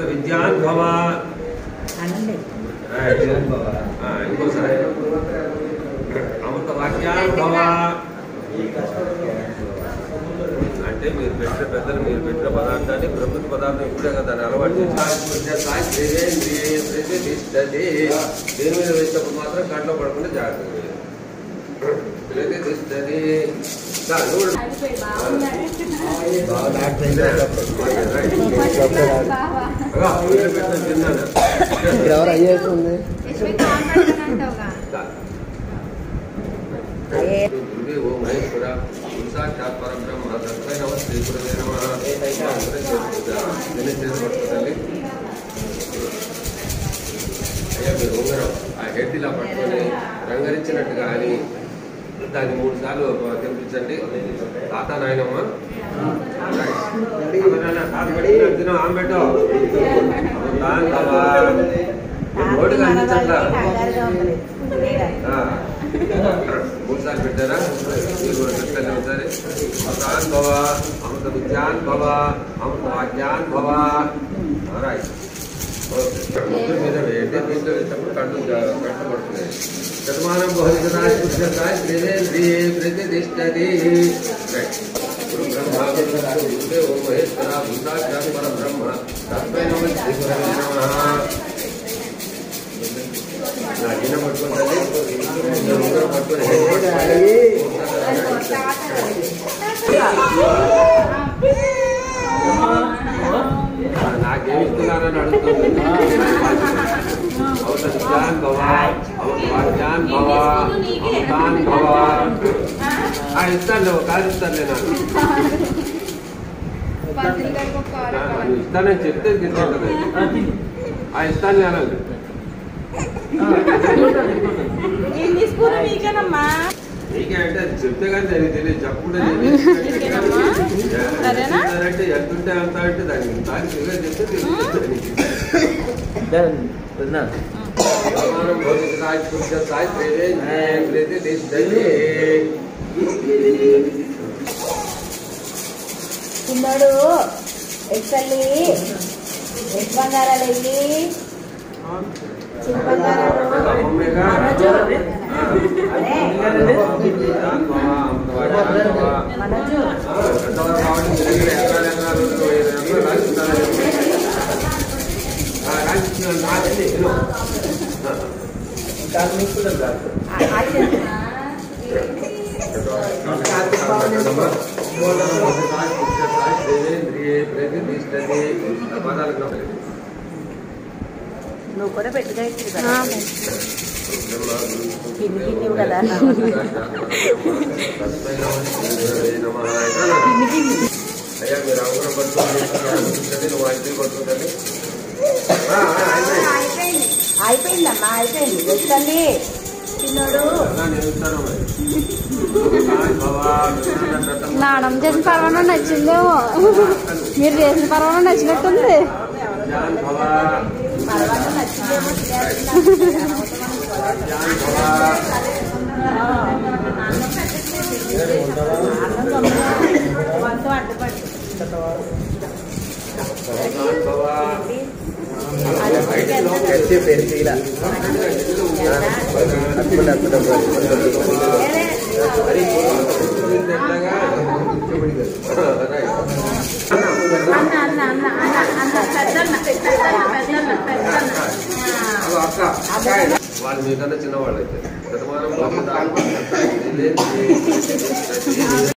అమృత విద్యానుభవ అనండి ఆ, ఇంకోసారి అమృత వాక్యానుభవ అంటే మీరు పెట్టిన పెద్దలు మీరు పెట్టిన పదార్థాన్ని ప్రకృతి పదార్థం ఇప్పుడే కదా దాన్ని అలవాటు చేసి ప్రతిష్టది దేని మీద వేసినప్పుడు మాత్రం కంట్లో పడకుండా జాగ్రత్త ప్రతిష్టది చాలు, చూడు. అగా, వీళ్ళు పెట్టిన తిన్నాను. ఎవరు అయ్యేసి ఉంది గురువే ఓ మహేశ్వర సాక్షాత్ పరబ్రహ్మ తస్మై నమ శ్రీ గురువే నమః దీన్ని చేసి పట్టుకోండి అయ్యా మీరు ఉంగరం ఆ హెడ్ ఇలా పట్టుకొని రంగరించినట్టుగా అని దాన్ని మూడు సార్లు తెప్పించండి తాత నాయనమ్మ తిన ఆమెటో ఓటుగా అందించట్లా మూడు సార్లు పెట్టారా మీరు కూడా పెట్టండి ఒకసారి అమృతాన్ భవ అమృత విద్యాన్ భవ అమృత వాక్యాన్ భవ రైట్ ముద్దు మీద వేయండి దీంట్లో వేసినప్పుడు కళ్ళు కళ్ళు పడుతుంది శతమానం బహుళ ప్రతిష్టది రైట్ గురు బ్రహ్మ గురుదే ఓం మహేశ్వర భూతాక్షాత్ పరబ్రహ్మ తస్మై నమ శ్రీ గురవే నమః నా గిన్నె పట్టుకుంటుంది ఉంగరం పట్టుకొని head పట్టుకొని నాకేమి ఇస్తున్నారని అడుగుతుంది అవత విద్యాన్ భవ అవత వాక్యాన్ భవ అవతాన్ భవ ఆ, ఇస్తానులే ఒక కాదు ఇస్తానులే నాకు ఆ, నువ్వు ఇస్తానని చెప్తే తింటుంది ఆ ఇస్తానులే అనాలి నేను తీసుకుని మీకేనమ్మా నీకే అంటే అది చెప్తే కానీ దానికి తెలియదు చెప్పుకుంటే నీకేనమ్మా? సరేనా? అంటే ఎంత ఉంటే అంత అంటే దానికి దానికి తెలియదు చెప్తే తెలుస్తుంది సమానం భౌతిక సాయి పురుష సాయి ప్రేరే ప్రేతే దేశ చిన్నోడు ఎక్సల్లి ఎస్ బంగారాలు వెళ్ళి చిన్న బంగారాలు మనోజు మనోజు నువ్వు కూడా పెట్టుగా కింది కింది కదా కింది కింది అయ్యా మీరు అవసరం పట్టుకోండి నువ్వు అయితే పట్టుకుంటుంది అయిపోయిందమ్మా అయిపోయింది వస్తుంది చిన్నోడు నాణం చేసిన పర్వాణం నచ్చిందేమో మీరు చేసిన పర్వాణం నచ్చినట్టుంది పర్వాలేదు నచ్చిందేమో తినేస్తున్నా. మొత్తం అడ్డుపడి అన్న అన్న అన్న అన్న అన్న పెద్దన్న పెద్దన్న పెద్దన్న పెద్దన్న వాళ్ళు మీకన్నా చిన్నవాళ్ళు అయితే శతమానం